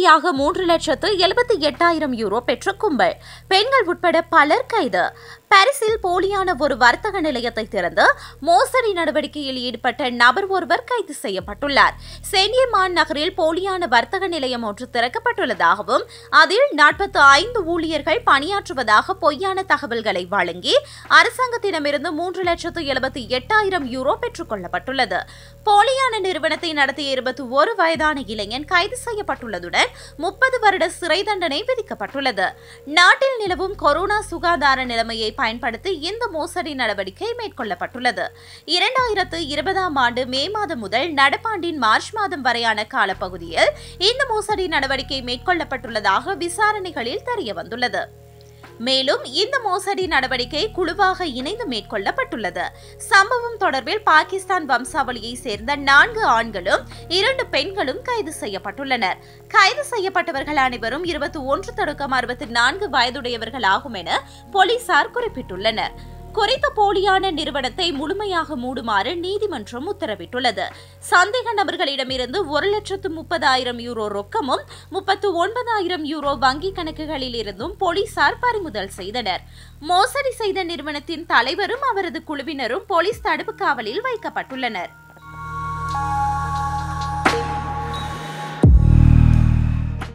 மோசடியாக மூன்று லட்சத்து எழுபத்தி எட்டாயிரம் யூரோ பெற்ற கும்பல் பெண்கள் உட்பட பலர் கைது பாரிஸில் போலியான ஒரு வர்த்தக நிலையத்தை திறந்து மோசடி நடவடிக்கையில் ஈடுபட்ட நபர் ஒருவர் கைது செய்யப்பட்டுள்ளார் சென்னியமான் நகரில் போலியான வர்த்தக நிலையம் ஒன்று திறக்கப்பட்டுள்ளதாகவும் அதில் நாற்பத்தி ஐந்து ஊழியர்கள் பணியாற்றுவதாக பொய்யான தகவல்களை வழங்கி அரசாங்கத்திடமிருந்து மூன்று லட்சத்து எழுபத்தி எட்டாயிரம் யூரோ பெற்றுக் கொள்ளப்பட்டுள்ளது போலியான நிறுவனத்தை நடத்திய இருபத்தி ஒரு வயதான இளைஞன் கைது செய்யப்பட்டுள்ளதுடன் முப்பது வருட சிறை தண்டனை விதிக்கப்பட்டுள்ளது நாட்டில் நிலவும் கொரோனா சுகாதார நிலைமையை பயன்படுத்தி இந்த மோசடி நடவடிக்கை மேற்கொள்ளப்பட்டுள்ளது இரண்டாயிரத்து இருபதாம் ஆண்டு மே மாதம் முதல் நடப்பாண்டின் மார்ச் மாதம் வரையான காலப்பகுதியில் இந்த மோசடி நடவடிக்கை மேற்கொள்ளப்பட்டுள்ளதாக விசாரணைகளில் தெரியவந்துள்ளது மேலும் இந்த மோசடி நடவடிக்கை குழுவாக இணைந்து மேற்கொள்ளப்பட்டுள்ளது சம்பவம் தொடர்பில் பாகிஸ்தான் வம்சாவளியை சேர்ந்த நான்கு ஆண்களும் இரண்டு பெண்களும் கைது செய்யப்பட்டுள்ளனர் கைது செய்யப்பட்டவர்கள் அனைவரும் இருபத்தி ஒன்று தொடக்கம் அறுபத்தி நான்கு வயதுடையவர்கள் ஆகும் என போலீசார் குறிப்பிட்டுள்ளனர் குறித்த போலியான நிறுவனத்தை முழுமையாக மூடுமாறு நீதிமன்றம் உத்தரவிட்டுள்ளது சந்தேக நபர்களிடமிருந்து ஒரு லட்சத்து முப்பதாயிரம் யூரோ ரொக்கமும் முப்பத்து ஒன்பதாயிரம் யூரோ வங்கிக் கணக்குகளில் இருந்தும் போலீசார் பறிமுதல் செய்தனர் மோசடி செய்த நிறுவனத்தின் தலைவரும் அவரது குழுவினரும் போலீஸ் தடுப்பு காவலில் வைக்கப்பட்டுள்ளனர்